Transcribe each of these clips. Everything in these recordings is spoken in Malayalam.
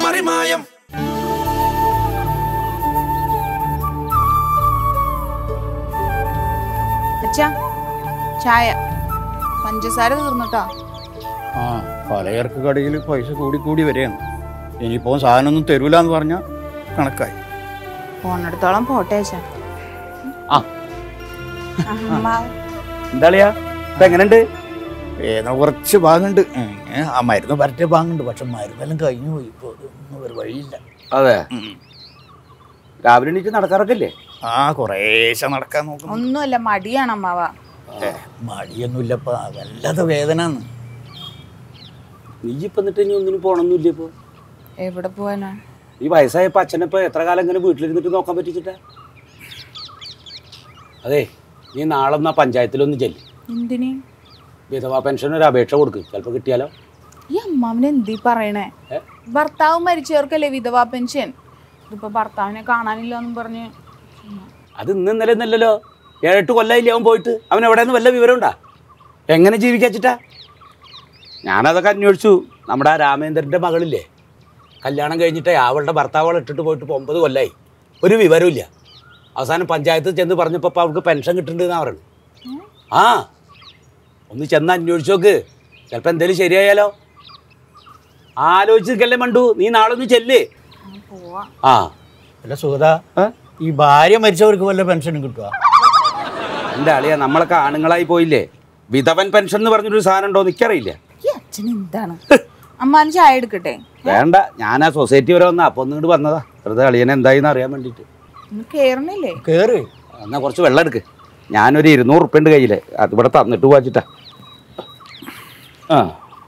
മറിമായം അച്ഛാ ചായ പഞ്ചസാര തീർന്നുട്ടോ ആ പലചരക്ക് കടയിൽ പൈസ കൂടി കൂടി വരെയാണ് ഇനിയിപ്പോൾ സാധനമൊന്നും തരൂല എന്ന് പറഞ്ഞാൽ കണക്കായി പോണെടുത്തോളം പോട്ടെ അച്ഛാ ആ. അമ്മ എന്താളിയാ ഇപ്പൊ എങ്ങനെയുണ്ട് ഏതാ കുറച്ച് ഭാഗമുണ്ട് ഉം, ഏ, ആ മരുന്ന് പരട്ടിയ ഭാഗമുണ്ട് പക്ഷെ മരുന്നെല്ലാം കഴിഞ്ഞു പോയി ഇപ്പോൾ അതൊന്നും ഒരു വഴിയില്ല അതെ ഉം. രാവിലെ എണീറ്റ് നടക്കാറൊക്കെ ഇല്ലേ ആ കുറേശ്ശെ നടക്കാൻ നോക്കുന്നു ഒന്നുമല്ല മടിയാണ് അമ്മാവ ഏ, മടിയൊന്നുമില്ലപ്പാ വല്ലാതെ വേദന നീ ഇപ്പൊ എന്നിട്ട് ഇനി ഒന്നിനും പോണൊന്നുമില്ല ഇപ്പൊ എവിടെ പോവാനാ ഈ വയസ്സായപ്പോ അച്ഛനിപ്പോ എത്ര കാലം ഇങ്ങനെ വീട്ടിലിരുന്നിട്ട് നോക്കാൻ പറ്റിച്ചിട്ടാ അതെ നീ നാളെ എന്നാ പഞ്ചായത്തിലൊന്ന് ചെല്ല് എന്തിന് വിധവാ പെൻഷൻ ഒരു അപേക്ഷ കൊടുക്ക് ചിലപ്പോ കിട്ടിയാലോ ഈ അമ്മാവിന് എന്തീ പറയണേ ഏ? ഭർത്താവ് മരിച്ചവർക്കല്ലേ വിധവാ പെൻഷൻ ഇതിപ്പോ ഭർത്താവിനെ കാണാനില്ല എന്നും പറഞ്ഞ് അത് ഇന്ന് ഇന്നലെ ഒന്നല്ലല്ലോ ഏഴെട്ട് കൊല്ലായില്ലേ അവൻ പോയിട്ട് അവൻ എവിടെ നിന്ന് വല്ല വിവരം ഉണ്ടാ എങ്ങനെ ജീവിക്കാച്ചിട്ടാ ഞാനതൊക്കെ അന്വേഷിച്ചു നമ്മുടെ ആ രാമേന്ദ്രൻ്റെ മകളില്ലേ കല്യാണം കഴിഞ്ഞിട്ടേ അവളുടെ ഭർത്താവളെ ഇട്ടിട്ട് പോയിട്ട് ഇപ്പോൾ ഒമ്പത് കൊല്ലായി ഒരു വിവരമില്ല അവസാനം പഞ്ചായത്ത് ചെന്ന് പറഞ്ഞപ്പോൾ ഇപ്പോൾ അവൾക്ക് പെൻഷൻ കിട്ടുന്നുണ്ടെന്നാണ് പറയുന്നത് ആ ഒന്ന് ചെന്ന് അന്വേഷിച്ച് നോക്ക് ചിലപ്പോൾ എന്തെങ്കിലും ശരിയായാലോ ആലോചിച്ചിരിക്കല്ലേ മണ്ടു നീ നാളെ ഒന്ന് ചെല്ല് ആ, പോവാ ആ അല്ല സുഗത ഈ ഭാര്യ മരിച്ചവർക്ക് വല്ല പെൻഷനും കിട്ടുക എൻ്റെ അളിയ നമ്മളൊക്കെ ആണുങ്ങളായി പോയില്ലേ വിധവൻ പെൻഷൻ എന്ന് പറഞ്ഞൊരു സാധനം ഉണ്ടോ എനിക്കറിയില്ല ഈ അച്ഛൻ എന്താണ് അമ്മാന് ചായ എടുക്കട്ടെ വേണ്ട ഞാൻ ആ സൊസൈറ്റി വരെ വന്നാ അപ്പോൾ ഒന്നിങ്ങോട്ട് വന്നതാ വെറുതെ അളിയനെ എന്തായിന്ന് അറിയാൻ വേണ്ടിയിട്ട് ഒന്ന് കേറണില്ലേ കേറ് എന്നാൽ കുറച്ച് വെള്ളം എടുക്ക് ഞാനൊരു ഇരുന്നൂറ് ഉറുപ്പ്യ ഉണ്ട് കയ്യിൽ അത് ഇവിടെ തന്നിട്ട് പോവാച്ചിട്ടാ ആ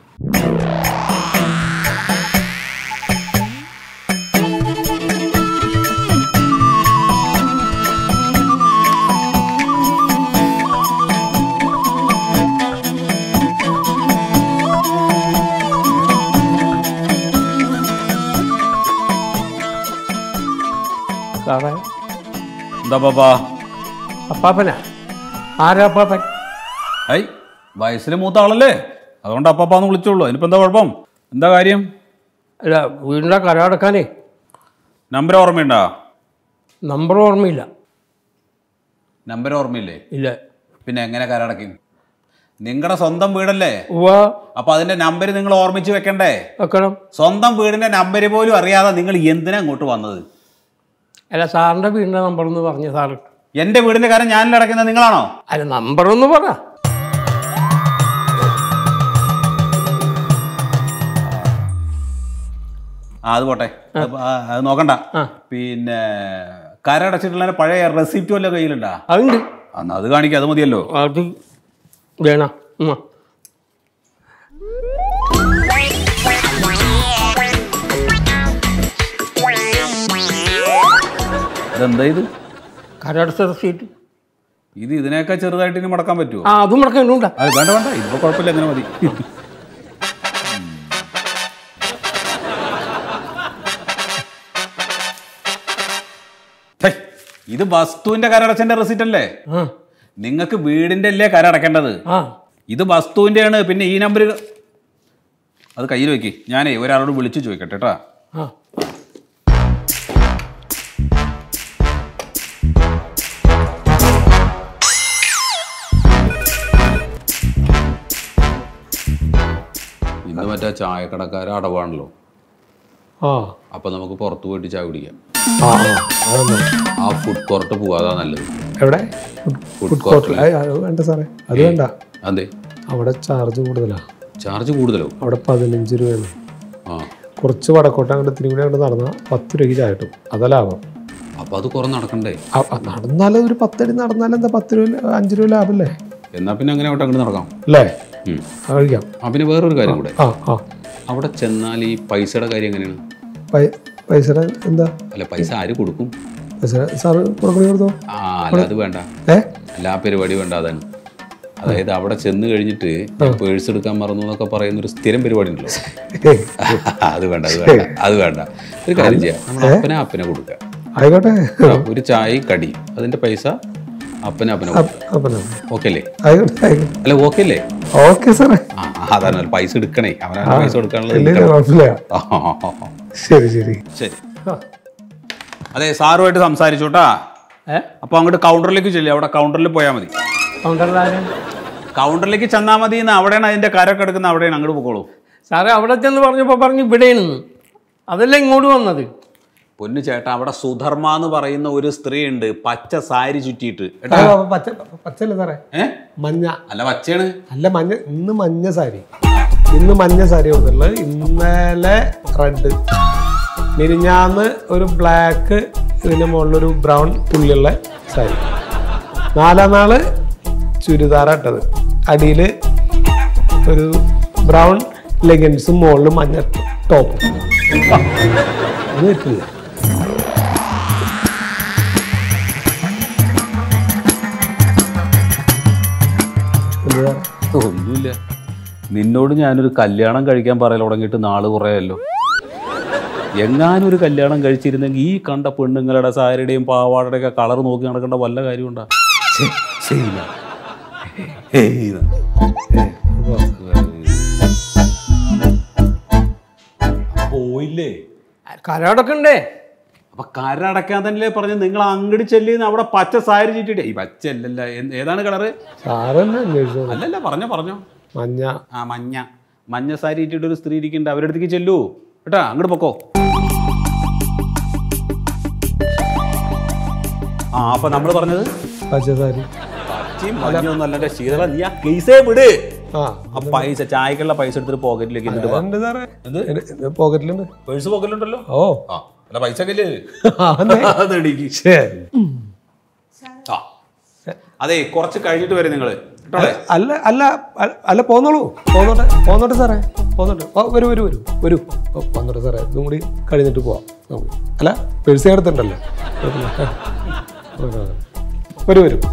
സാറേ എന്താ പാപ്പാ അപ്പാപ്പനാ ആരാ അപ്പാപ്പൻ ഐ വയസ്സിൽ മൂത്ത ആളല്ലേ അതുകൊണ്ട് അപ്പാപ്പാന്ന് വിളിച്ചോളൂ അതിനിപ്പോ എന്താ കുഴപ്പം എന്താ കാര്യം അല്ല വീടിൻ്റെ കരടക്കാനേ നമ്പർ ഓർമ്മയുണ്ടാ നമ്പർ ഓർമ്മയില്ല നമ്പർ ഓർമ്മയില്ലേ ഇല്ല പിന്നെ എങ്ങനെ കരടക്കും നിങ്ങളുടെ സ്വന്തം വീടല്ലേ ഉവ്വ അപ്പൊ അതിന്റെ നമ്പർ നിങ്ങൾ ഓർമ്മിച്ച് വെക്കണ്ടേ വെക്കണം സ്വന്തം വീടിന്റെ നമ്പർ പോലും അറിയാതെ നിങ്ങൾ എന്തിനാ അങ്ങോട്ട് വന്നത് അല്ല സാറിൻ്റെ വീടിൻ്റെ നമ്പർ ഒന്ന് പറഞ്ഞു സാറ് എന്റെ വീടിന്റെ കാര്യം ഞാനിൽ അടയ്ക്കുന്നത് നിങ്ങളാണോ അല്ല നമ്പർ ഒന്ന് പറ ആ അത് പോട്ടെ അത് ആ, അത് നോക്കണ്ട ആ. പിന്നെ കരടച്ചിട്ടുള്ള പഴയ റെസിപ്റ്റ് വല്ല കയ്യിലുണ്ടാ അതുണ്ട് എന്നാ അത് കാണിക്കുക അത് മതിയല്ലോ അത് വേണ ഉമ്മ ഇതെന്താ ഇത് കരടച്ച റെസീറ്റ് ഇത് ഇതിനേക്കാൾ ചെറുതായിട്ട് ഇനി മടക്കാൻ പറ്റുമോ ആ അതും മുടക്കുന്നുണ്ടാ അത് വേണ്ട വേണ്ട ഇതിപ്പോ കുഴപ്പമില്ല എങ്ങനെ മതി ഛെ, ഇത് വസ്തുവിന്റെ കരടച്ചന്റെ റെസിറ്റ് അല്ലേ ആ നിങ്ങൾക്ക് വീടിന്റെ അല്ലേ കരടക്കേണ്ടത് ആ ഇത് വസ്തുവിന്റെയാണ് പിന്നെ ഈ നമ്പർ അത് കയ്യിൽ വെക്ക് ഞാനേ ഒരാളോട് വിളിച്ചു ചോദിക്കട്ടെ കേട്ടാ ആ ഇന്ന് മറ്റേ ചായക്കടക്കാർ അടവാണല്ലോ ആ അപ്പൊ നമുക്ക് പുറത്ത് പോയിട്ട് ചായ കുടിക്കാം ആ ആ അതൊന്ന് ആ ഫുഡ് കോർട്ട് പോവാതാ നല്ലത് എവിടെ ഫുഡ് കോർട്ടിൽ കോർട്ടിൽ അത് വേണ്ട സാറേ അത് വേണ്ട അതെ അവിടെ ചാർജ് കൂടുതലാ ചാർജ് കൂടുതലോ അവിടെ പതിനഞ്ച് രൂപയാണ് ആ കുറച്ച് വടക്കോട്ട് അങ്ങോട്ട് തിരുവനന്തപുരം അങ്ങോട്ട് നടന്നാൽ പത്ത് രൂപയ്ക്ക് ചായ കിട്ടും അതാ ലാഭം അപ്പൊ അത് കുറെ നടക്കണ്ടേ ആ, ആ, നടന്നാലും ഒരു പത്തടി നടന്നാലും എന്താ പത്ത് രൂപ അഞ്ച് രൂപ ലാഭല്ലേ എന്നാ പിന്നെ അങ്ങനെ അങ്ങോട്ട് അങ്ങോട്ട് നടക്കാം അല്ലേ ഉം. ആ, കഴിക്കാം ആ പിന്നെ വേറൊരു കാര്യം കൂടെ ആ ആ അവിടെ ചെന്നാൽ ഈ പൈസയുടെ കാര്യം എങ്ങനെയാണ് പൈ- പൈസയുടെ എന്താ അല്ല പൈസ ആര് കൊടുക്കും പൈസ സാറ് കൊടുക്കണി കൊടുത്തോ ആ അല്ല അത് വേണ്ട ഏ അല്ല ആ പരിപാടി വേണ്ട അതാണ് അതായത് അവിടെ ചെന്ന് കഴിഞ്ഞിട്ട് പേഴ്സ് എടുക്കാൻ മറന്നു എന്നൊക്കെ പറയുന്ന ഒരു സ്ഥിരം പരിപാടി ഉണ്ടല്ലോ അത് വേണ്ട അത് വേണ്ട അത് വേണ്ട ഒരു കാര്യം ചെയ്യാം നമ്മൾ അപ്പനെ അപ്പനെ കൊടുക്കുക ആയിക്കോട്ടെ ആ, ഒരു ചായ കടി അതിന്റെ പൈസ അപ്പനെ അപ്പനെ കൊടുക്കുക അപ്പം ഓക്കെ അല്ലേ ആയിക്കോട്ടെ ആയിക്കോട്ടെ അല്ല ഓക്കെ അല്ലേ ഓക്കെ സാറേ ആ ആ അതാണ് പൈസ എടുക്കണേ അവനാണ് പൈസ കൊടുക്കാനുള്ളത് ഇല്ല, എടുക്കണം. കുഴപ്പമില്ല ആ, ആ, ആ, ആ. ശരി ശരി ശരി അതെ സാറുമായിട്ട് സംസാരിച്ചോട്ടാ അപ്പൊ അങ്ങോട്ട് കൗണ്ടറിലേക്ക് ചെല്ലി അവിടെ കൗണ്ടറിൽ പോയാൽ മതി കൗണ്ടറിലാരും കൗണ്ടറിലേക്ക് ചെന്നാൽ മതി എന്ന് അവിടെയാണ് അതിന്റെ കരൊക്കെ എടുക്കുന്ന അവിടെയാണ് അങ്ങോട്ട് പോക്കോളൂ സാറേ അവിടെ ചെന്ന് പറഞ്ഞപ്പോൾ പറഞ്ഞു ഇവിടെയാണെന്ന് അതല്ല ഇങ്ങോട്ട് വന്നത് പൊന്നു ചേട്ടാ അവിടെ സുധർമ്മ എന്ന് പറയുന്ന ഒരു സ്ത്രീ ഉണ്ട് പച്ച സാരി ചുറ്റിയിട്ട് കേട്ടാ ആ, പച്ച പച്ചല്ല സാറേ ഏ മഞ്ഞ അല്ല പച്ചയാണ് അല്ല മഞ്ഞ ഇന്ന് മഞ്ഞ സാരി ഇന്ന് മഞ്ഞ സാരി കൊടുത്തുള്ളത് ഇന്നലെ റെഡ് മിനിഞ്ഞാന്ന് ഒരു ബ്ലാക്ക് ഇതിന്റെ മുകളിലൊരു ബ്രൗൺ പുള്ളിയുള്ള സാരി നാലാം നാള് ചുരിദാറാ ഇട്ടത് അടിയിൽ ഒരു ബ്രൗൺ ലെഗൻസും മുകളിൽ മഞ്ഞ ടോപ്പും അത് പറ്റില്ല എന്താ ഒന്നുമില്ല നിന്നോട് ഞാനൊരു കല്യാണം കഴിക്കാൻ പറയൽ തുടങ്ങിയിട്ട് നാള് കുറേയല്ലോ എങ്ങാനും ഒരു കല്യാണം കഴിച്ചിരുന്നെങ്കിൽ ഈ കണ്ട പെണ്ണുങ്ങളുടെ സാരിയുടെയും പാവാടയുടെ ഒക്കെ കളർ നോക്കി നടക്കേണ്ട വല്ല കാര്യമുണ്ടാ ഛെ, ചെയ്യില്ല. ഹേയ് ഇത്. പോയില്ലേ കരടൊക്കെ ഉണ്ടേ അപ്പൊ കരടക്കാൻ തന്നെ പറഞ്ഞു നിങ്ങൾ അങ്ങോട്ട് ചെല്ലിന്ന് അവിടെ പച്ച സാരി ചീറ്റിട്ട് ഈ പച്ച അല്ലല്ല എന്ത്- ഏതാണ് കളറ് സാറെന്നെ അന്വേഷിച്ചോളൂ അല്ലല്ല പറഞ്ഞോ പറഞ്ഞോ മഞ്ഞ ആ മഞ്ഞ മഞ്ഞ സാരി ഇട്ടിട്ട് ഒരു സ്ത്രീ ഇരിക്കുന്നുണ്ട് അവരുടെ അടുത്തേക്ക് ചെല്ലൂ കേട്ടാ അങ്ങോട്ട് പൊക്കോ ആ അപ്പൊ നമ്മൾ പറഞ്ഞത് പച്ച സാരി പച്ചയും മഞ്ഞൊന്നും അല്ലാണ്ട് ശീതള നീ ആ കേസേ വിട് ആ ആ പൈസ ചായക്കുള്ള പൈസ എടുത്തിട്ട് പോക്കറ്റിലേക്ക് എന്നിട്ട് വാ. ഉണ്ട് സാറേ പോക്കറ്റിലുണ്ട് പേഴ്സ് പോക്കറ്റിലുണ്ടല്ലോ ഓ ആ അല്ല പൈസ ഒക്കെ ഇല്ലേ ആന്നേ. അതെടിക്ക് ശരി ആ അതെ കുറച്ച് കഴിഞ്ഞിട്ട് വരും നിങ്ങള് കേട്ടോ അല്ല അല്ല അല്ല- അല്ല പോന്നോളൂ പോന്നോട്ടെ പോന്നോട്ടെ സാറേ പോന്നോട്ടെ ഓ, വരൂ വരൂ വരൂ വരൂ ഓ, പോന്നോട്ടെ സാറേ ഇതും കൂടി കഴിഞ്ഞിട്ട് പോവാം നമുക്ക് അല്ല പേഴ്സ് എടുത്തിട്ടുണ്ടല്ലോ കുഴപ്പമില്ല. ആ, ആ, ആ. വരൂ വരൂ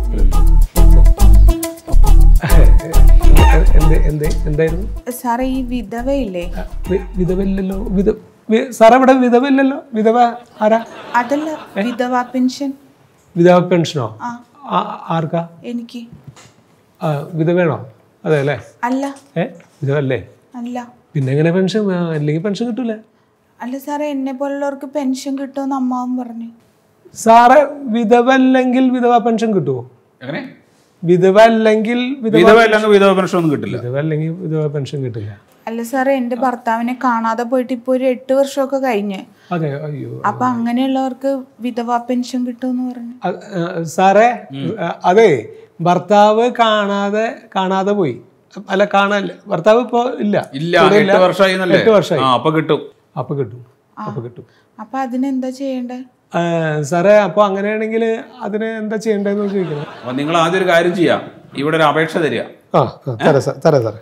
എന്ത് എന്ത് എന്തായിരുന്നു സാറേ ഈ വിധവയില്ലേ ആ, വി- വിധവയില്ലല്ലോ വിധ വി- സാറേ ഇവിടെ വിധവയില്ലല്ലോ വിധവ ആരാ അതല്ല വിധവ പെൻഷൻ വിധവ പെൻഷനോ ആ ആ, ആർക്കാ എനിക്ക് ആ, വിധവയാണോ അതെ അല്ലേ അല്ല ഏ വിധവല്ലേ അല്ല പിന്നെ എങ്ങനെ പെൻഷൻ ആ, അല്ലെങ്കിൽ പെൻഷൻ കിട്ടൂല അല്ല സാറേ എന്നെ പോലുള്ളവർക്ക് പെൻഷൻ കിട്ടുമെന്ന് അമ്മാവും പറഞ്ഞു സാറ് വിധവ അല്ലെങ്കിൽ വിധവ പെൻഷൻ കിട്ടുമോ എങ്ങനെ വിധവ അല്ലെങ്കിൽ വിധവ വിധവ അല്ലെങ്കിൽ വിധവ പെൻഷൻ ഒന്നും കിട്ടില്ല വിധവ അല്ലെങ്കിൽ വിധവ പെൻഷൻ കിട്ടില്ല അല്ല സാറേ എൻ്റെ ഭർത്താവിനെ കാണാതെ പോയിട്ട് ഇപ്പോൾ ഒരു എട്ട് വർഷമൊക്കെ കഴിഞ്ഞ് അതെ അയ്യോ അപ്പൊ അങ്ങനെയുള്ളവർക്ക് വിധവ പെൻഷൻ കിട്ടുമെന്ന് പറഞ്ഞു അത്, ആ, സാറേ ആ, അതെ ഭർത്താവ് കാണാതെ കാണാതെ പോയി അല്ല കാണാനില്ല ഭർത്താവ് ഇപ്പോ ഇല്ല ഇല്ല കൂടെ എട്ട് വർഷമായി എന്നല്ലേ എട്ട് വർഷമായി ആ അപ്പൊ കിട്ടും അപ്പൊ കിട്ടും അപ്പൊ കിട്ടും അപ്പൊ അതിനെന്താ ചെയ്യണ്ടേ ആ, സാറേ അപ്പൊ അങ്ങനെയാണെങ്കിൽ അതിന് എന്താ ചെയ്യേണ്ടതെന്ന് ചോദിക്കണം അപ്പൊ നിങ്ങൾ ആദ്യം ഒരു കാര്യം ചെയ്യാം ഇവിടെ ഒരു അപേക്ഷ തരിക ആ ആ, തരാം സാർ തരാം സാറേ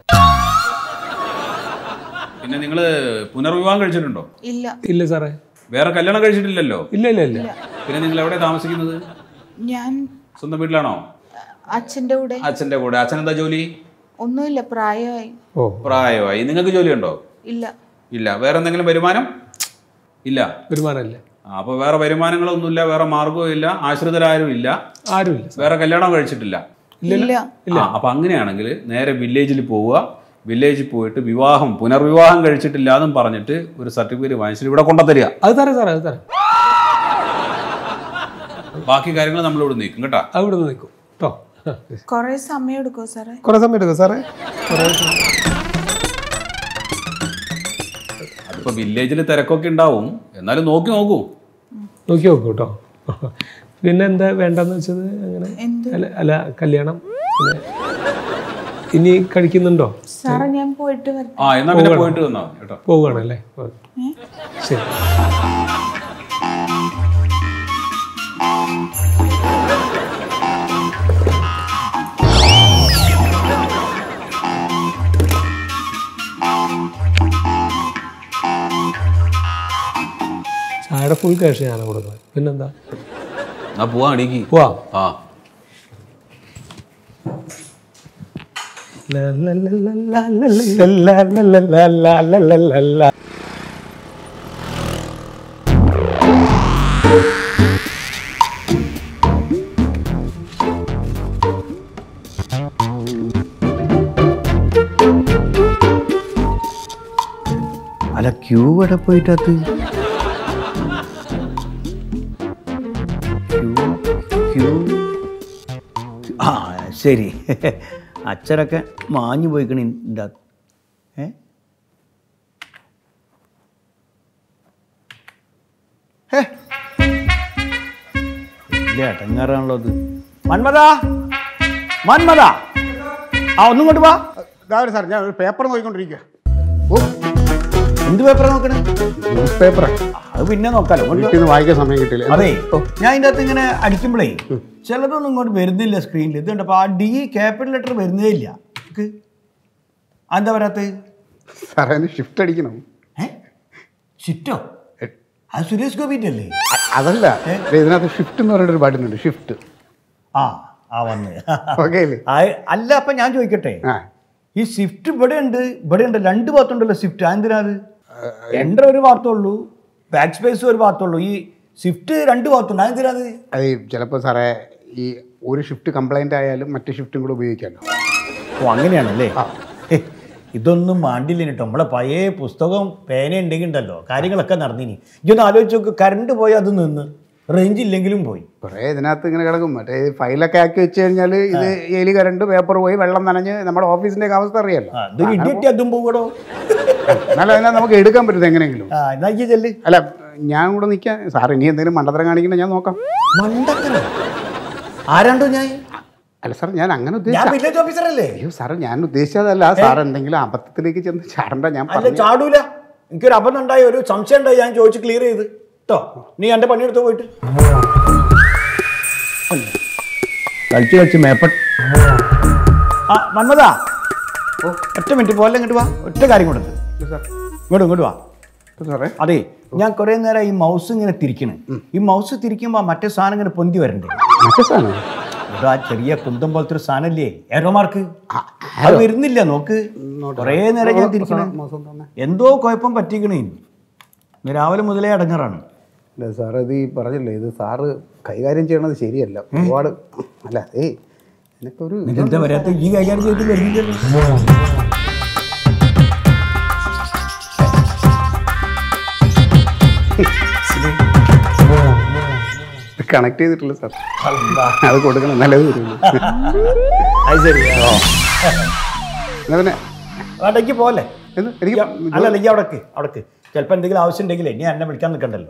പിന്നെ നിങ്ങൾ പുനർവിവാഹം കഴിച്ചിട്ടുണ്ടോ ഇല്ല ഇല്ല സാറേ വേറെ കല്യാണം കഴിച്ചിട്ടില്ലല്ലോ ഇല്ല ഇല്ല ഇല്ല പിന്നെ നിങ്ങൾ എവിടെ താമസിക്കുന്നത് ഞാൻ സ്വന്തം വീട്ടിലാണോ അച്ഛൻ്റെ കൂടെ അച്ഛന്റെ കൂടെ അച്ഛൻ എന്താ ജോലി ഒന്നുമില്ല പ്രായമായി ഓ പ്രായമായി നിങ്ങൾക്ക് ജോലിയുണ്ടോ ഇല്ല ഇല്ല വേറെ എന്തെങ്കിലും വരുമാനം ഇല്ല വരുമാനമില്ല ആ, അപ്പൊ വേറെ വരുമാനങ്ങളൊന്നുമില്ല വേറെ മാർഗവും ഇല്ല ആശ്രിതരാരും ഇല്ല ആരുമില്ല വേറെ കല്യാണം കഴിച്ചിട്ടില്ല ഇല്ല ആ അപ്പൊ അങ്ങനെയാണെങ്കിൽ നേരെ വില്ലേജിൽ പോവുക വില്ലേജിൽ പോയിട്ട് വിവാഹം പുനർവിവാഹം കഴിച്ചിട്ടില്ല എന്നും പറഞ്ഞിട്ട് ഒരു സർട്ടിഫിക്കറ്റ് വാങ്ങിച്ചിട്ട് ഇവിടെ കൊണ്ടുതരിക അത് തരാം സാറേ അത് തരാം ബാക്കി കാര്യങ്ങൾ നമ്മൾ ഇവിടെ നീക്കും കേട്ടോ അത് ഇവിടെ നിന്ന് നിൽക്കും കേട്ടോ കുറെ സമയം എടുക്കുമോ സാറേ കുറെ സമയം എടുക്കും സാറേ കുറേ സമയം. അതിപ്പോ വില്ലേജിൽ തിരക്കൊക്കെ ഉണ്ടാവും എന്നാലും നോക്കി നോക്കൂ നോക്കി നോക്കൂ കേട്ടോ പിന്നെ എന്താ വേണ്ടെന്ന് വെച്ചത് അങ്ങനെ എന്ത് അല്ല അല്ല കല്യാണം പിന്നെ ഇനി കഴിക്കുന്നുണ്ടോ സാറേ ഞാൻ പോയിട്ട് വരാം ആ എന്നാ പിന്നെ പോയിട്ട് വന്നോ കേട്ടോ പോവുകയാണല്ലേ ഏ? ശരി ചായയുടെ ഫുൾ ക്യാഷ് ഞാനാണ് കൊടുക്കുന്നത് പിന്നെന്താ എന്നാ പോവാ അടിക്ക് പോവാ ആ ആ അല്ല ക്യൂ എവിടെ പോയിട്ടത് ക്യൂ ആ ശരി അച്ഛനൊക്കെ മാഞ്ഞു പോയിക്കണ ഇതിൻ്റെ ഏ ഹേ. വലിയ അടങ്ങാറാണല്ലോ അത് മന്മത മന്മത ആ ഒന്നും കൊണ്ട് വാ ഇതാവരും സാർ ഞാൻ ഒരു പേപ്പർ നോക്കിക്കൊണ്ടിരിക്കുക ഓ എന്ത് പേപ്പറാ നോക്കണേ ന്യൂസ് പേപ്പർ അത് പിന്നെ നോക്കാലോ കൊണ്ട് വാ. വീട്ടിൽ നിന്ന് വായിക്കാൻ സമയം കിട്ടില്ല അതെ ഞാൻ ഇതിൻ്റെ അകത്ത് ഇങ്ങനെ അടിക്കുമ്പോഴേ ചിലതൊന്നും ഇങ്ങോട്ട് വരുന്നില്ല സ്ക്രീനിൽ ഇത് കണ്ടപ്പോൾ ആ ഡി ക്യാപിറ്റൽ ലെറ്റർ വരുന്നേ ഇല്ല എനിക്ക് എന്താ വരാത്ത സാറേ അതിന് ഷിഫ്റ്റ് അടിക്കണം ഏ ഷിറ്റോ അത് സുരേഷ് ഗോപിൻ്റെ അല്ലേ അ- അതല്ല ദേ ഇതിനകത്ത് ഷിഫ്റ്റ് എന്ന് പറഞ്ഞിട്ടൊരു പാട്ടുണ്ട് ഷിഫ്റ്റ് ആ ആ വന്ന് ഓക്കെ അല്ലേ ആ, അല്ല അപ്പം ഞാൻ ചോദിക്കട്ടെ ആ ഈ സ്വിഫ്റ്റ് ഇവിടെ ഉണ്ട് ഇവിടെ ഉണ്ട് രണ്ട് ഭാഗത്തുണ്ടല്ലോ സ്വിഫ്റ്റ് എന്തിനാ അത് എൻ്റെ ഒരു ഭാഗത്തുള്ളൂ ബാക്ക് സ്പേസ് ഒരു ഭാഗത്തുള്ളൂ ഈ സ്വിഫ്റ്റ് രണ്ട് ഭാഗത്തുണ്ട് അതെന്തിനാ അത് അത് ചിലപ്പോൾ സാറേ ഈ ഒരു ഷിഫ്റ്റ് കംപ്ലൈൻ്റ് ആയാലും മറ്റേ ഷിഫ്റ്റും കൂടെ ഉപയോഗിക്കാമല്ലോ ഓ അങ്ങനെയാണല്ലേ ഹേ, ഇതൊന്നും മാണ്ടില്ല കേട്ടോ നമ്മളെ പഴയ പുസ്തകം പേന ഉണ്ടെങ്കിൽ ഉണ്ടല്ലോ കാര്യങ്ങളൊക്കെ നടന്നിനി ഇതൊന്ന് ആലോചിച്ച് നോക്ക് കറണ്ട് പോയി അത് നിന്ന് റേഞ്ച് ഇല്ലെങ്കിലും പോയി കുറേ ഇതിനകത്ത് ഇങ്ങനെ കിടക്കും മറ്റേ ഈ ഫയലൊക്കെ ആക്കി വെച്ച് കഴിഞ്ഞാൽ ഇത് എലി കരണ്ട് പേപ്പർ പോയി വെള്ളം നനഞ്ഞ് നമ്മുടെ ഓഫീസിൻ്റെ അവസ്ഥ അറിയാലോ ആ ഇതൊരു ഇടിയറ്റി അതും പോകടോ എന്നാലും അതിനകത്ത് നമുക്ക് എടുക്കാൻ പറ്റും എങ്ങനെയെങ്കിലും ആ എന്നാ ഈ ചെല്ല് അല്ല ഞാൻ കൂടെ നിൽക്കാം സാർ ഇനി എന്തെങ്കിലും മണ്ടത്തരം കാണിക്കണേ ഞാൻ നോക്കാം മണ്ടക്കനോ ആരാണ്ടോ ഞാൻ അല്ല സാർ ഞാൻ അങ്ങനെ ഞാൻ ഉദ്ദേശിച്ച വില്ലേജ് ഓഫീസറല്ലേ അയ്യോ സാറ് ഞാൻ ഉദ്ദേശിച്ചതല്ല സാർ എന്തെങ്കിലും അബദ്ധത്തിലേക്ക് ചെന്ന് ചാടണ്ട ഞാൻ അല്ല പറഞ്ഞു ചാടൂല എനിക്കൊരു അബദ്ധം ഉണ്ടായി ഒരു സംശയം ഉണ്ടായി ഞാൻ ചോദിച്ച് ക്ലിയർ ചെയ്ത് കേട്ടോ നീ എൻ്റെ പണിയെടുത്ത് പോയിട്ട് കളിച്ച് കളിച്ച് മേപ്പ ആ മന്മതാ ഓ ഒറ്റ മിനിറ്റ് പോലെ ഇങ്ങോട്ട് വാ ഒറ്റ കാര്യം കൊടുത്ത് ഇങ്ങോട്ട് ഇങ്ങോട്ട് വാ സാറേ അതെ ഞാൻ കുറേ നേരം ഈ മൗസ് ഇങ്ങനെ തിരിക്കണേ ഈ മൗസ് തിരിക്കുമ്പോൾ മറ്റേ സാധനം ഇങ്ങനെ പൊന്തി വരണ്ടേ മറ്റേ സാധനം ഇവിടെ ആ ചെറിയ കുന്തം പോലത്തെ ഒരു സാധനല്ലേ ഏറോ മാർക്ക് അത് വരുന്നില്ല നോക്ക് കുറേ നേരം ഞാൻ തിരിക്കണേ എന്തോ കുഴപ്പം പറ്റിക്കണേ ഇന്ന് രാവിലെ മുതലേ അടങ്ങറാണ് അല്ല സാർ ഇത് ഈ പറഞ്ഞില്ലേ ഇത് സാറ് കൈകാര്യം ചെയ്യണത് ശരിയല്ല ഒരുപാട് അല്ല ഏയ് എന്നൊക്കെ ഒരു എന്താ വരാത്ത ഈ കൈകാര്യം ചെയ്തിട്ട് വരുന്നില്ലല്ലോ കണക്ട് ചെയ്തിട്ടില്ല സാർ അത് കൊടുക്കണം നല്ലത് വരുള്ളൂ അത് ശരി എന്നാ പിന്നെ അടയ്ക്ക് പോലെ എന്ത്? എനിക്ക് അല്ല അല്ല ഈ അവിടക്ക് അവിടക്ക് ചിലപ്പോൾ എന്തെങ്കിലും ആവശ്യം ഉണ്ടെങ്കിലേ നീ എന്നെ വിളിക്കാൻ നിൽക്കണ്ടല്ലോ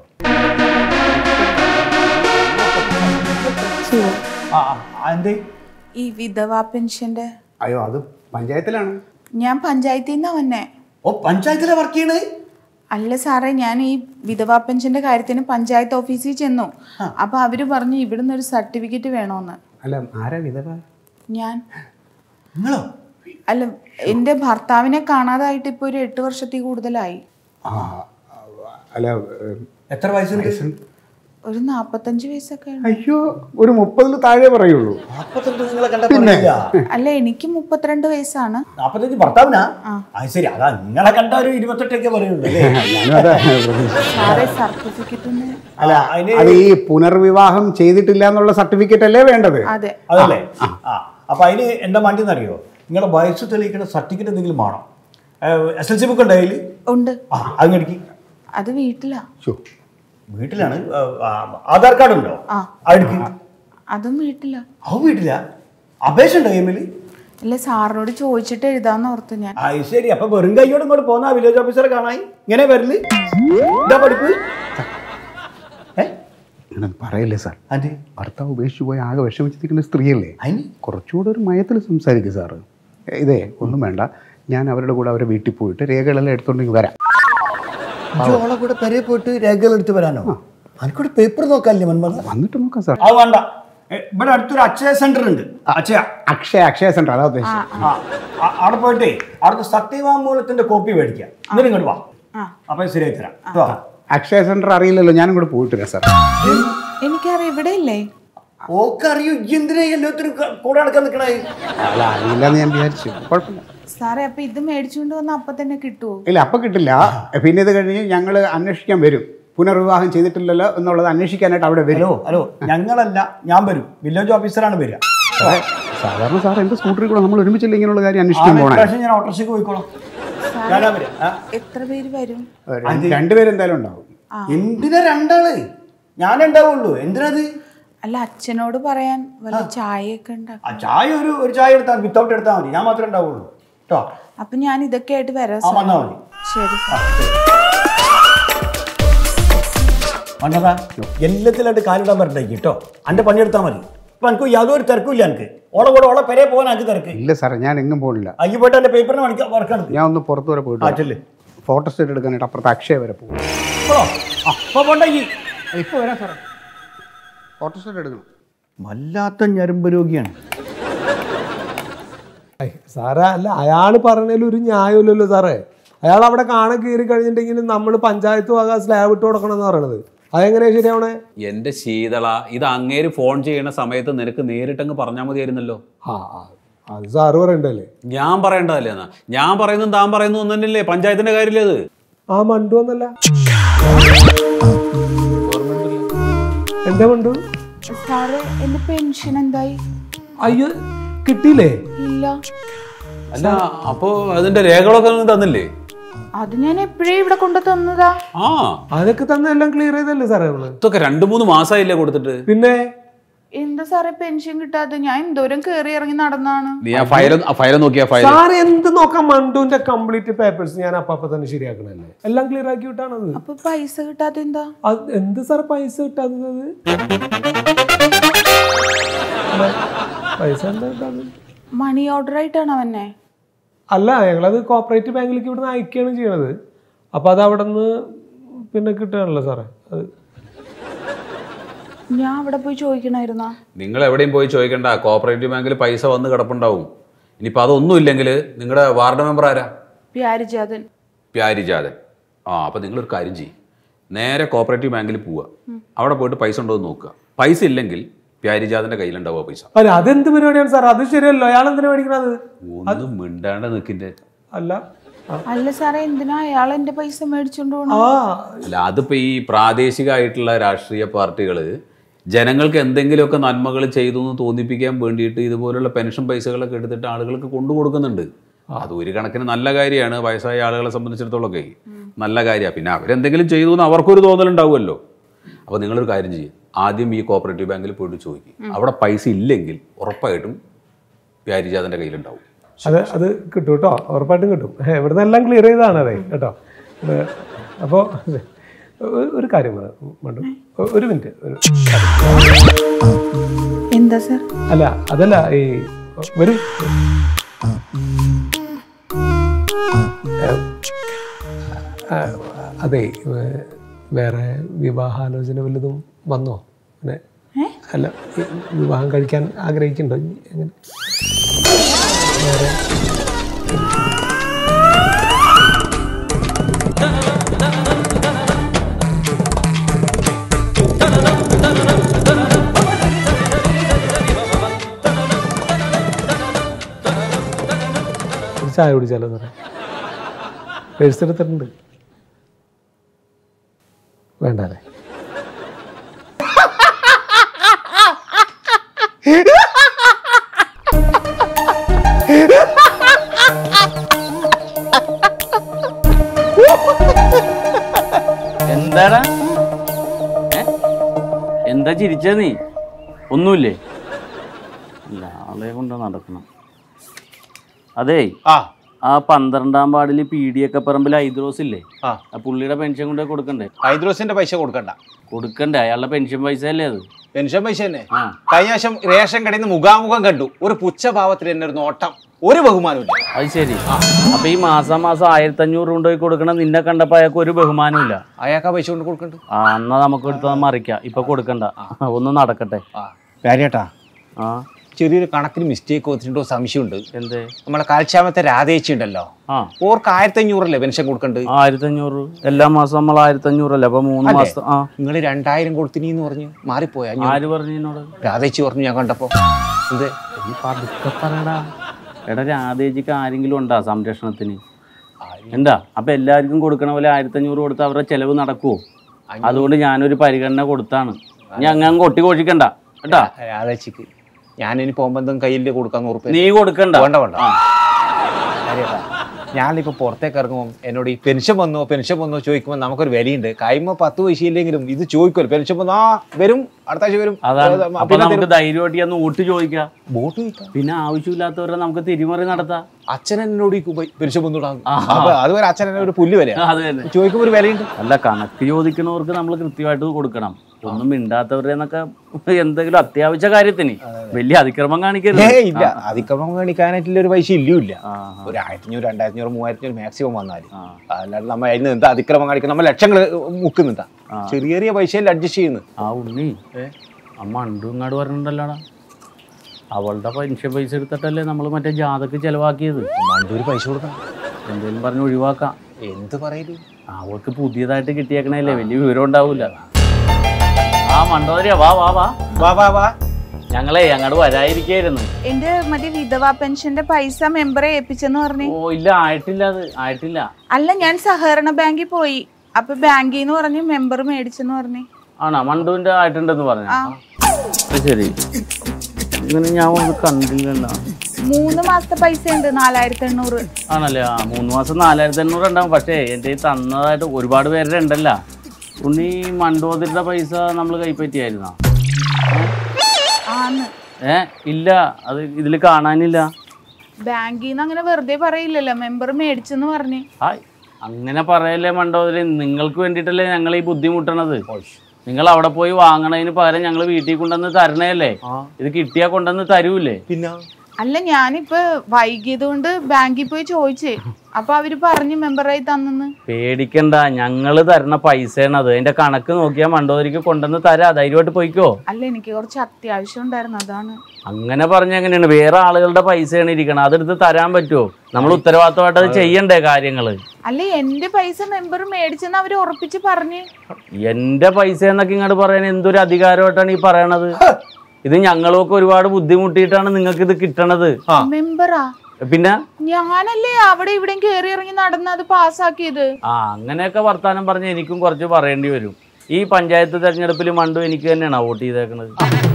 ആ ആ, ആ എന്തേ ഈ വിധവാ പെൻഷന്റെ അയ്യോ അത് പഞ്ചായത്തിലാണ് ഞാൻ പഞ്ചായത്തിൽ നിന്നാ വന്നേ ഓ പഞ്ചായത്തിലെ വർക്ക് ചെയ്യണേ അല്ല സാറേ ഞാൻ ഈ വിധവാ പെൻഷന്റെ കാര്യത്തിന് പഞ്ചായത്ത് ഓഫീസിൽ ചെന്നു അപ്പൊ അവര് പറഞ്ഞു ഇവിടുന്ന് ഒരു സർട്ടിഫിക്കറ്റ് വേണോന്ന് അല്ല ആരാ വിധവ ഞാൻ നിങ്ങളോ അല്ല എൻ്റെ ഭർത്താവിനെ കാണാതായിട്ട് ഇപ്പൊ ഒരു എട്ട് വർഷത്തിൽ കൂടുതലായി ആ അല്ല ഏഹ്, എത്ര വയസ്സുണ്ട് ഒരു നാപ്പത്തഞ്ച് വയസ്സൊക്കെ ഉണ്ട്. അയ്യോ ഒരു മുപ്പതിൽ താഴെ പറയുള്ളൂ നാപ്പത്തഞ്ച് നിങ്ങളെ കണ്ട പറയില്ല അല്ല എനിക്ക് മുപ്പത്തിരണ്ട് വയസ്സാണ് നാപ്പത്തഞ്ച് ഭർത്താവിനാ അത് ശരി അതാ നിങ്ങളെ കണ്ട ഒരു ഇരുപത്തെട്ടൊക്കെ പറയുള്ളൂ അല്ലേ ഞാനും അതാ പ്രതീക്ഷിച്ചത്. സാറേ സർട്ടിഫിക്കറ്റിന് അല്ല അതിന് അത് ഈ പുനർവിവാഹം ചെയ്തിട്ടില്ല എന്നുള്ള സർട്ടിഫിക്കറ്റ് അല്ലേ വേണ്ടത് അതെ അതല്ലേ ആ അപ്പൊ അതിന് എന്താ വേണ്ടിയെന്നറിയോ നിങ്ങളുടെ വയസ്സ് തെളിയിക്കുന്ന സർട്ടിഫിക്കറ്റ് എന്തെങ്കിലും വേണം എസ് എൽ സി ബുക്ക് ഉണ്ട് അതിൽ ഉണ്ട് ആ അത് മേടിക്കും അത് വീട്ടിലാ ശോ, വീട്ടിലാണ് ആ, ആ, ആധാർ കാർഡ് ഉണ്ടോ ആ. അതെടുക്ക് അതും വീട്ടിലാ അത് വീട്ടില അപേക്ഷ ഉണ്ടോ എമ്മിൽ അല്ല സാറിനോട് ചോദിച്ചിട്ട് എഴുതാന്ന് ഓർത്തു ഞാൻ ആ ശരി അപ്പൊ വെറും കൈയോട് ഇങ്ങോട്ട് പോന്ന വില്ലേജ് ഓഫീസറെ കാണാൻ ഇങ്ങനെ വരല് ഇതാ പഠിപ്പ് ഏ അങ്ങനെ പറയല്ലേ സാർ അതെ ഭർത്താവ് ഉപേക്ഷിച്ച് പോയി ആകെ വിഷമിച്ചിരിക്കുന്ന സ്ത്രീയല്ലേ അതിന് കുറച്ചുകൂടെ ഒരു മയത്തിൽ സംസാരിക്കും സാറ് ഇതേ ഒന്നും വേണ്ട ഞാൻ അവരുടെ കൂടെ അവരെ വീട്ടിൽ പോയിട്ട് രേഖകളെല്ലാം എടുത്തോണ്ടെങ്കിൽ വരാം ഓളെ കൂടെ പെരയെ പോയിട്ട് രേഖകൾ എടുത്ത് വരാനോ എനിക്കൂടെ പേപ്പർ നോക്കാല്ലേ മന്മത വന്നിട്ട് നോക്കാം സാർ അത് വേണ്ട ഏ, ഇവിടെ അടുത്തൊരു അക്ഷയ സെന്റർ ഉണ്ട് അക്ഷയ അക്ഷയ അക്ഷയ സെന്റർ അതാ ഉദ്ദേശിച്ചത് ആ ആ, അവിടെ പോയിട്ടേ അവിടുത്തെ സത്യവാങ്മൂലത്തിന്റെ കോപ്പി മേടിക്കാം എന്നിട്ട് ഇങ്ങോട്ട് വാ അപ്പൊ ശരിയായി തരാം കേട്ടോ അക്ഷയ സെന്റർ അറിയില്ലല്ലോ ഞാനും കൂടെ പോയിട്ട് വരാം സാർ എനിക്കറിയാം ഇവിടെ ഇല്ലേ ഓക്കറിയൂ എന്തിനാ എല്ലാത്തിനും ക- കൂടെ നടക്കാൻ നിൽക്കണേ അല്ല അറിയില്ലെന്ന് ഞാൻ വിചാരിച്ചു കുഴപ്പമില്ല സാറേ അപ്പൊ ഇത് മേടിച്ചുകൊണ്ട് വന്ന അപ്പൊ തന്നെ കിട്ടുവോ ഇല്ല അപ്പം കിട്ടില്ല പിന്നെ ഇത് കഴിഞ്ഞ് ഞങ്ങൾ അന്വേഷിക്കാൻ വരും പുനർവിവാഹം ചെയ്തിട്ടില്ലല്ലോ എന്നുള്ളത് അന്വേഷിക്കാനായിട്ട് അവിടെ വരും ഹലോ ഹലോ ഞങ്ങളല്ല ഞാൻ വരും വില്ലേജ് ഓഫീസറാണ് വരിക സാറേ, സാധാരണ സാർ എൻ്റെ സ്കൂട്ടറിൽ കൂടെ നമ്മൾ ഒരുമിച്ചില്ല ഇങ്ങനെയുള്ള കാര്യം അന്വേഷിക്കാൻ പോണേ പ്രാവശ്യം ഞാൻ ഓട്ടോറിക്ഷയ്ക്ക് പോയിക്കോളാം ഞാനാ വരാം. ആ. എത്ര പേര് വരും രണ്ടുപേരെന്തായാലും ഉണ്ടാവും എന്തിനാ രണ്ടാള് ഞാനുണ്ടാവുള്ളൂ എന്തിനത് അല്ല അച്ഛനോട് പറയാൻ വല്ല ചായയൊക്കെ ഉണ്ടാക്കും ആ ചായ ഒരു ഒരു ചായ എടുത്താൽ വിത്തൗട്ട് എടുത്താൽ മതി ഞാൻ മാത്രമേ ഉണ്ടാവുള്ളൂ കേട്ടോ അപ്പൊ ഞാൻ ഇതൊക്കെ ആയിട്ട് വരാം ആ സാർ വന്നാൽ മതി ശരി സാർ വന്നതാ എല്ലാത്തിലായിട്ട് കാലിടാൻ വരണ്ടേ കേട്ടോ എൻ്റെ പണിയെടുത്താൽ മതി ഇപ്പം എനിക്ക് യാതൊരു തിരക്കില്ല എനിക്ക് ഓളെ കൂടെ ഓളെ പെരേ പോകാൻ എനിക്ക് തിരക്ക് ഇല്ല സാറേ ഞാൻ എങ്ങും പോകണില്ല അയ്യോ പോയിട്ട് എൻ്റെ പേപ്പറിന് പണിക്ക് വർക്ക് എടുത്ത് ഞാൻ ഒന്ന് പുറത്ത് വരെ പോയിട്ട് ആ വരാം. ചെല്ല് ഫോട്ടോ സ്റ്റേറ്റ് എടുക്കാനായിട്ട് അപ്പുറത്ത് അക്ഷയ വരെ പോകും ഇപ്പോഴോ ആ അപ്പോൾ പോണ്ടെങ്കിൽ ഇപ്പോൾ വരാം സാറേ ഫോട്ടോ സ്റ്റേറ്റ് എടുക്കണം വല്ലാത്ത ഞരമ്പ് രോഗിയാണ് ഐ, സാറേ അല്ല അയാൾ പറഞ്ഞതിൽ ഒരു ന്യായമില്ലല്ലോ സാറേ അയാൾ അവിടെ കാണാൻ കയറി കഴിഞ്ഞിട്ടുണ്ടെങ്കിൽ നമ്മൾ പഞ്ചായത്ത് വക സ്ലാബ് ഇട്ട് കൊടുക്കണം എന്ന് പറയണത് അതെങ്ങനെയാ ശരിയാവണേ എൻ്റെ ശീതള ഇത് അങ്ങേര് ഫോൺ ചെയ്യണ സമയത്ത് നിനക്ക് നേരിട്ടങ്ങ് പറഞ്ഞാൽ മതിയായിരുന്നല്ലോ ആ ആ, അത് സാറ് പറയണ്ടല്ലേ ഞാൻ പറയേണ്ടതല്ലേ എന്നാ ഞാൻ പറയുന്നതും താൻ പറയുന്നു ഒന്നല്ലേ പഞ്ചായത്തിന്റെ കാര്യമില്ലേ അത് ആ മണ്ടു എന്നല്ല എന്താ മണ്ടു സാറ് എന്റെ പെൻഷൻ എന്തായി അയ്യോ കിട്ടിയില്ലേ ഇല്ല അല്ല അപ്പോ അതിന്റെ രേഖകളൊക്കെ നിങ്ങൾക്ക് തന്നില്ലേ അത് ഞാൻ എപ്പോഴേ ഇവിടെ കൊണ്ടു തന്നതാ ആ അതൊക്കെ തന്നെ എല്ലാം ക്ലിയർ ചെയ്തല്ലേ സാറേ നമ്മള് ഇതൊക്കെ രണ്ടു മൂന്ന് മാസമായില്ലേ കൊടുത്തിട്ട് പിന്നെ എന്താ സാറേ പെൻഷൻ കിട്ടാതെ ഞാൻ എന്തോരം കേറി ഇറങ്ങി നടന്നാണ് നീ ആ ഫയൽ ആ ഫയൽ നോക്കിയാ ഫയൽ സാറ് എന്ത് നോക്കാം മണ്ടുവിന്റെ കംപ്ലീറ്റ് പേപ്പേഴ്സ് ഞാൻ അപ്പൊ അപ്പൊ തന്നെ ശരിയാക്കണല്ലേ എല്ലാം ക്ലിയർ ആക്കി വിട്ടാണത് അപ്പൊ പൈസ കിട്ടാതെ എന്താ അത് എന്ത് സാർ പൈസ കിട്ടാത്തത് അല്ല, പൈസ എന്താ കിട്ടാത്തത് മണി ഓർഡർ ആയിട്ടാണ് അവനെ അല്ല ഞങ്ങളത് കോപ്പറേറ്റീവ് ബാങ്കിലേക്ക് ഇവിടുന്ന് അയക്കുകയാണ് ചെയ്യണത് അപ്പോൾ അത് അവിടെ നിന്ന് പിന്നെ കിട്ടുകയാണല്ലോ സാറേ അത് ഞാൻ അവിടെ പോയി ചോദിക്കണായിരുന്നാ നിങ്ങൾ എവിടെയും പോയി ചോദിക്കണ്ട കോപ്പറേറ്റീവ് ബാങ്കിൽ പൈസ വന്ന് കിടപ്പുണ്ടാവും ഇനിയിപ്പോൾ അതൊന്നും ഇല്ലെങ്കിൽ നിങ്ങളുടെ വാർഡ് മെമ്പർ ആരാ പ്യാരിജാതൻ പ്യാരിജാതൻ ആ അപ്പോൾ നിങ്ങളൊരു കാര്യം ചെയ്യും നേരെ കോപ്പറേറ്റീവ് ബാങ്കിൽ പോവുക അവിടെ പോയിട്ട് പൈസ ഉണ്ടോ എന്ന് നോക്കുക പൈസ ഇല്ലെങ്കിൽ പ്യാരിജാതൻ്റെ കയ്യിലുണ്ടാവുക പൈസ അല്ല അതെന്ത് പരിപാടിയാണ് സാർ അത് ശരിയല്ലോ അയാൾ എന്തിനാ മേടിക്കണത് ഒന്നും മിണ്ടാണ്ട് നിൽക്കിൻ്റെ അല്ല ആ. അല്ല സാറേ എന്തിനാ അയാൾ എന്റെ പൈസ മേടിച്ചോണ്ട് പോണു ആ അല്ല അതിപ്പോൾ ഈ പ്രാദേശികമായിട്ടുള്ള രാഷ്ട്രീയ പാർട്ടികൾ ജനങ്ങൾക്ക് എന്തെങ്കിലുമൊക്കെ നന്മകൾ ചെയ്തു എന്ന് തോന്നിപ്പിക്കാൻ വേണ്ടിയിട്ട് ഇതുപോലുള്ള പെൻഷൻ പൈസകളൊക്കെ എടുത്തിട്ട് ആളുകൾക്ക് കൊണ്ടു കൊടുക്കുന്നുണ്ട് അത് ഒരു കണക്കിന് നല്ല കാര്യമാണ് വയസ്സായ ആളുകളെ സംബന്ധിച്ചിടത്തോളമൊക്കെ നല്ല കാര്യമാണ് പിന്നെ അവരെന്തെങ്കിലും ചെയ്തു എന്ന് അവർക്കൊരു തോന്നലുണ്ടാവുമല്ലോ അപ്പോൾ നിങ്ങളൊരു കാര്യം ചെയ്യും ആദ്യം ഈ കോപ്പറേറ്റീവ് ബാങ്കിൽ പോയിട്ട് ചോദിക്കും അവിടെ പൈസ ഇല്ലെങ്കിൽ ഉറപ്പായിട്ടും പ്യാരിജാതൻ്റെ കയ്യിലുണ്ടാവും അത് അത് കിട്ടും കേട്ടോ ഉറപ്പായിട്ടും കിട്ടും ഏ, ഇവിടുന്ന് എല്ലാം ക്ലിയർ ചെയ്താണ് അതെ കേട്ടോ അപ്പോൾ ഒരു കാര്യം പറയാം മണ്ടു ഒ- ഒരു മിനിറ്റ് ഒരു എന്താ സാർ അല്ല അതല്ല ഈ ഒരു അതെ ഏ, വേറെ വിവാഹാലോചന വല്ലതും വന്നോ പിന്നെ അല്ല ഈ വിവാഹം കഴിക്കാൻ ആഗ്രഹിക്കുന്നുണ്ടോ ഇനി എങ്ങനെ ഒരു ചായ കുടിച്ചാലോ സാറേ പേഴ്സ് എടുത്തിട്ടുണ്ട് വേണ്ട അല്ലേ എന്താടാ ഏ? എന്താ ചിരിച്ച നീ ഒന്നുമില്ലേ ഇല്ല ആളെ കൊണ്ട് നടക്കണം അതേ ആ ആ പന്ത്രണ്ടാം വാർഡിൽ പി ഡി ഒക്കെ പറമ്പിൽ ഐദ്രോസ് ഇല്ലേ ആ. ആ പുള്ളിയുടെ പെൻഷൻ കൊണ്ടേ കൊടുക്കണ്ടേ ഹൈദ്രോസിന്റെ പൈസ കൊടുക്കണ്ട കൊടുക്കണ്ടേ അയാളുടെ പെൻഷൻ പൈസ അല്ലേ അത് പെൻഷൻ പൈസ തന്നെ ആ. കഴിഞ്ഞ വർഷം റേഷൻ കടയിൽ നിന്ന് മുഖാമുഖം കണ്ടു ഒരു പുച്ഛഭാവത്തിൽ തന്നെ ഒരു നോട്ടം ഒരു ബഹുമാനമില്ല അത് ശരി അപ്പൊ ഈ മാസം മാസം ആയിരത്തി അഞ്ഞൂറ് കൊണ്ടുപോയി കൊടുക്കണം നിന്നെ കണ്ടപ്പോ അയാൾക്ക് ഒരു ബഹുമാനവും ഇല്ല അയാൾക്ക് ആ പൈസ കൊണ്ട് കൊടുക്കണ്ട് ആ എന്നാ നമുക്ക് എടുത്ത് മറിക്കാം ഇപ്പൊ കൊടുക്കണ്ട ഒന്ന് നടക്കട്ടെ കാര്യട്ടാ ആ ചെറിയൊരു കണക്കിന് മിസ്റ്റേക്ക് വന്നിട്ടുണ്ടോ സംശയമുണ്ട് എന്തേ നമ്മളെ കാൽച്ചാമത്തെ രാധേച്ചി ഉണ്ടല്ലോ ആ ഓർക്ക് ആയിരത്തി അഞ്ഞൂറല്ലേ പെൻഷൻ കൊടുക്കണ്ട് ആയിരത്തി അഞ്ഞൂറ് എല്ലാ മാസം നമ്മൾ ആയിരത്തി അഞ്ഞൂറല്ലേ അപ്പൊ മൂന്ന് അല്ലേ? മാസം ആ നിങ്ങൾ രണ്ടായിരം കൊടുത്തിനീന്ന് പറഞ്ഞ് മാറിപ്പോയ ആര് പറഞ്ഞു എന്നോട് രാധേച്ചി പറഞ്ഞു ഞാൻ കണ്ടപ്പോ എന്ത് നീ പതുക്കെ പറയടാ എടാ രാധേജിക്ക് ആരെങ്കിലും ഉണ്ടാ സംരക്ഷണത്തിന് എന്താ അപ്പൊ എല്ലാവർക്കും കൊടുക്കണ പോലെ ആയിരത്തി അഞ്ഞൂറ് കൊടുത്ത് അവരുടെ ചെലവ് നടക്കുവോ അതുകൊണ്ട് ഞാനൊരു പരിഗണന കൊടുത്താണ് ഞാൻ അങ്ങനെ കൊട്ടി കോഴിക്കണ്ട കേട്ടാ രാധേച്ചിക്ക് ഞാൻ ഇനി പോകുമ്പോ എന്തും കയ്യിൽ കൊടുക്കാന്ന് ഉറപ്പ് നീ കൊടുക്കണ്ട വേണ്ട വേണ്ട ആ. കാര്യട്ടാ ഞാനിപ്പോൾ പുറത്തേക്ക് ഇറങ്ങുമ്പോൾ എന്നോട് ഈ പെൻഷൻ വന്നോ പെൻഷൻ വന്നോ ചോദിക്കുമ്പോൾ നമുക്കൊരു വിലയുണ്ട് കൈമ പത്ത് പൈസ ഇല്ലെങ്കിലും ഇത് ചോദിക്കുമല്ലോ പെൻഷൻ വന്നോ ആ വരും അടുത്ത ആഴ്ച വരും അതാണ് ഏത് അപ്പൊ പിന്നെ നമുക്ക് തരും. ധൈര്യമായിട്ട് ഒന്ന് വോട്ട് ചോദിക്കാം വോട്ട് ചോദിക്കാം പിന്നെ ആവശ്യമില്ലാത്തവരെ നമുക്ക് തിരിമറി നടത്താം അച്ഛൻ എന്നോട് ഈ കുബൈ- പെൻഷൻ വന്നൂടാ ആ. അപ്പൊ അതുവരെ അച്ഛൻ എന്നെ ഒരു പുല്ല് വില അത് തന്നെ ചോദിക്കുമ്പോൾ ഒരു വിലയുണ്ട് അല്ല കണക്ക് ചോദിക്കണവർക്ക് നമ്മൾ കൃത്യമായിട്ട് കൊടുക്കണം ഒന്നും മിണ്ടാത്തവരുടെ എന്നൊക്കെ എന്തെങ്കിലും അത്യാവശ്യ കാര്യത്തിന് വലിയ അതിക്രമം കാണിക്കരുത് ഏ ഇല്ല അതിക്രമം കാണിക്കാനായിട്ടുള്ള ഒരു പൈസ ഇല്ലും ഇല്ല ആ, ഒരു ആയിരത്തി അഞ്ഞൂറ് രണ്ടായിരത്തി അഞ്ഞൂറ് മൂവായിരത്തി അഞ്ഞൂറ് മാക്സിമം വന്നാല് ആ. അല്ലാണ്ട് നമ്മൾ അതിന് എന്താ അതിക്രമം കാണിക്കണം നമ്മൾ ലക്ഷങ്ങൾ മുക്കുന്നുണ്ടാ ആ. ചെറിയ ചെറിയ പൈസയിൽ അഡ്ജസ്റ്റ് ചെയ്യുന്നു ആ ഉണ്ണി അമ്മ അണ്ടു ഇങ്ങാട് പറഞ്ഞിട്ടുണ്ടല്ലോടാ അവളുടെ പെൻഷൻ പൈസ എടുത്തിട്ടല്ലേ നമ്മൾ മറ്റേ ജാതക്ക് ചെലവാക്കിയത് മണ്ടൂര് പൈസ കൊടുക്കണം എന്തെങ്കിലും പറഞ്ഞ് ഒഴിവാക്കാം എന്ത് പറയല് അവൾക്ക് പുതിയതായിട്ട് കിട്ടിയേക്കണല്ലേ വലിയ വിവരം ഉണ്ടാവൂല ആ മണ്ടോദരിയാ വാ വാ വാ വാ വാ വാ ഞങ്ങളെ അങ്ങോട്ട് വരാതിരിക്കായിരുന്നു എന്റെ മറ്റേ വിധവാ പെൻഷന്റെ പൈസ മെമ്പറെ ഏൽപ്പിച്ചെന്ന് പറഞ്ഞു ഓ ഇല്ല ആയിട്ടില്ല അത് ആയിട്ടില്ല അല്ല ഞാൻ സഹകരണ ബാങ്കിൽ പോയി അപ്പൊ ബാങ്കിൽ നിന്ന് പറഞ്ഞു മെമ്പർ മേടിച്ചെന്ന് പറഞ്ഞു ആണോ മണ്ടുവിന്റെ ആയിട്ടുണ്ടെന്ന് പറഞ്ഞു ആ ശരി ഇങ്ങനെ ഞാൻ ഒന്ന് കണ്ടില്ലല്ലോ മൂന്ന് മാസത്തെ പൈസ ഉണ്ട് നാലായിരത്തി എണ്ണൂറ് ആണല്ലേ ആ മൂന്ന് മാസം നാലായിരത്തി എണ്ണൂറ് ഉണ്ടാവും പക്ഷേ എൻ്റെ ഈ തന്നതായിട്ട് ഒരുപാട് പേരുടെ ഉണ്ടല്ല ഉണ്ണി മണ്ടോതിരുടെ പൈസ നമ്മൾ കൈപ്പറ്റിയായിരുന്നോ ആന്ന് ഏ ഇല്ല അത് ഇതിൽ കാണാനില്ല ബാങ്കിൽ നിന്ന് അങ്ങനെ വെറുതെ പറയില്ലല്ലോ മെമ്പർ മേടിച്ചെന്ന് പറഞ്ഞു ഹായ് അങ്ങനെ പറയല്ലേ മണ്ടോതിരി നിങ്ങൾക്ക് വേണ്ടിയിട്ടല്ലേ ഞങ്ങൾ ഈ ബുദ്ധിമുട്ടണത് നിങ്ങൾ അവിടെ പോയി വാങ്ങണതിന് പകരം ഞങ്ങൾ വീട്ടിൽ കൊണ്ടുവന്ന് തരണേല്ലേ ഇത് കിട്ടിയാ കൊണ്ടുവന്ന് തരൂലേ പിന്നെ അല്ല ഞാനിപ്പോ വൈകിയത് കൊണ്ട് ബാങ്കിൽ പോയി ചോദിച്ചേ അപ്പൊ അവര് പറഞ്ഞു മെമ്പറായി തന്നെന്ന് പേടിക്കണ്ട ഞങ്ങൾ തരണ പൈസയാണ് അത് അതിന്റെ കണക്ക് നോക്കിയാൽ മണ്ടോതിരിക്ക് കൊണ്ടുവന്ന് തരാ ധൈര്യമായിട്ട് പോയിക്കോ അല്ല എനിക്ക് കുറച്ച് അത്യാവശ്യം ഉണ്ടായിരുന്നു അതാണ് അങ്ങനെ പറഞ്ഞ എങ്ങനെയാണ് വേറെ ആളുകളുടെ പൈസയാണ് ഇരിക്കണം അതെടുത്ത് തരാൻ പറ്റുമോ നമ്മൾ ഉത്തരവാദിത്തമായിട്ട് അത് ചെയ്യണ്ടേ കാര്യങ്ങള് അല്ല എന്റെ പൈസ മെമ്പർ മേടിച്ചെന്ന് അവര് ഉറപ്പിച്ച് പറഞ്ഞു എന്റെ പൈസ എന്നൊക്കെ ഇങ്ങോട്ട് പറയാൻ എന്തൊരു അധികാരമായിട്ടാണ് ഈ പറയണത് ഇത് ഞങ്ങളൊക്കെ ഒരുപാട് ബുദ്ധിമുട്ടിയിട്ടാണ് നിങ്ങൾക്ക് ഇത് കിട്ടണത് മെമ്പറാ പിന്നെ ഞാനല്ലേ അവിടെ ഇവിടെയും കേറി ഇറങ്ങി നടന്ന് അത് പാസ്സാക്കിയത് ആ അങ്ങനെയൊക്കെ വർത്താനം പറഞ്ഞ് എനിക്കും കുറച്ച് പറയേണ്ടി വരും ഈ പഞ്ചായത്ത് തെരഞ്ഞെടുപ്പിൽ മണ്ടു എനിക്ക് തന്നെയാണ് വോട്ട് ചെയ്തേക്കണത്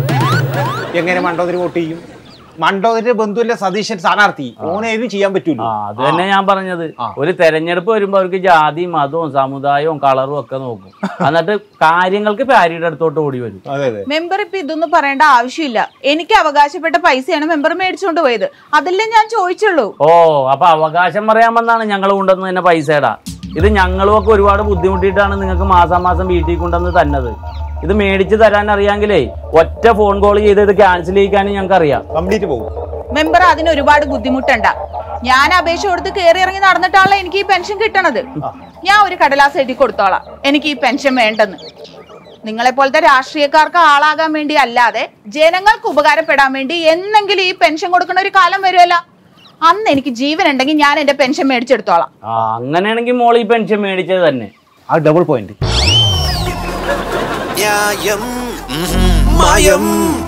എങ്ങനെ മണ്ടോതിരി വോട്ട് ചെയ്യും മണ്ടോതിരി ബന്ധുവിന്റെ സതീശൻ സ്ഥാനാർത്ഥി ഓനേതും ചെയ്യാൻ പറ്റൂല ആ അത് തന്നെ ഞാൻ പറഞ്ഞത് ഒരു തെരഞ്ഞെടുപ്പ് വരുമ്പോ അവർക്ക് ജാതിയും മതവും സമുദായവും കളറും ഒക്കെ നോക്കും എന്നിട്ട് കാര്യങ്ങൾക്ക് പാരിയുടെ അടുത്തോട്ട് ഓടി വരും അതെ അതെ മെമ്പർ ഇപ്പൊ ഇതൊന്നും പറയേണ്ട ആവശ്യമില്ല എനിക്ക് അവകാശപ്പെട്ട പൈസയാണ് മെമ്പർ മേടിച്ചുകൊണ്ട് പോയത് അതല്ലേ ഞാൻ ചോദിച്ചുള്ളൂ ഓ അപ്പൊ അവകാശം പറയാമെന്നാണ് ഞങ്ങൾ കൊണ്ടുവന്ന് തന്നെ പൈസയുടെ ഇത് ഞങ്ങളും ഒക്കെ ഒരുപാട് ബുദ്ധിമുട്ടിയിട്ടാണ് നിങ്ങൾക്ക് മാസം മാസം വീട്ടിൽ കൊണ്ടുവന്ന് തന്നത് ഇത് മേടിച്ച് തരാൻ അറിയാമെങ്കിലേ ഒറ്റ ഫോൺ കോൾ ചെയ്ത് ഇത് ക്യാൻസൽ ചെയ്യിക്കാനും ഞങ്ങൾക്ക് അറിയാം കംപ്ലീറ്റ് പോകും മെമ്പർ അതിന് ഒരുപാട് ബുദ്ധിമുട്ടണ്ട ഞാൻ അപേക്ഷ കൊടുത്ത് കയറി ഇറങ്ങി നടന്നിട്ടാണല്ലോ എനിക്ക് ഈ പെൻഷൻ കിട്ടണത് ഞാൻ ഒരു കടലാസ് എഴുതി കൊടുത്തോളാം എനിക്ക് ഈ പെൻഷൻ വേണ്ടെന്ന് നിങ്ങളെ പോലത്തെ രാഷ്ട്രീയക്കാർക്ക് ആളാകാൻ വേണ്ടി അല്ലാതെ ജനങ്ങൾക്ക് ഉപകാരപ്പെടാൻ വേണ്ടി എന്നെങ്കിലും ഈ പെൻഷൻ കൊടുക്കുന്ന ഒരു കാലം വരുമല്ല അന്ന് എനിക്ക് ജീവൻ ഉണ്ടെങ്കിൽ ഞാൻ എന്റെ പെൻഷൻ മേടിച്ചെടുത്തോളാം ആ അങ്ങനെയാണെങ്കിൽ മോൾ ഈ പെൻഷൻ മേടിച്ചത് തന്നെ ആ ഡബിൾ പോയിന്റ് ന്യായം ഉം, മായം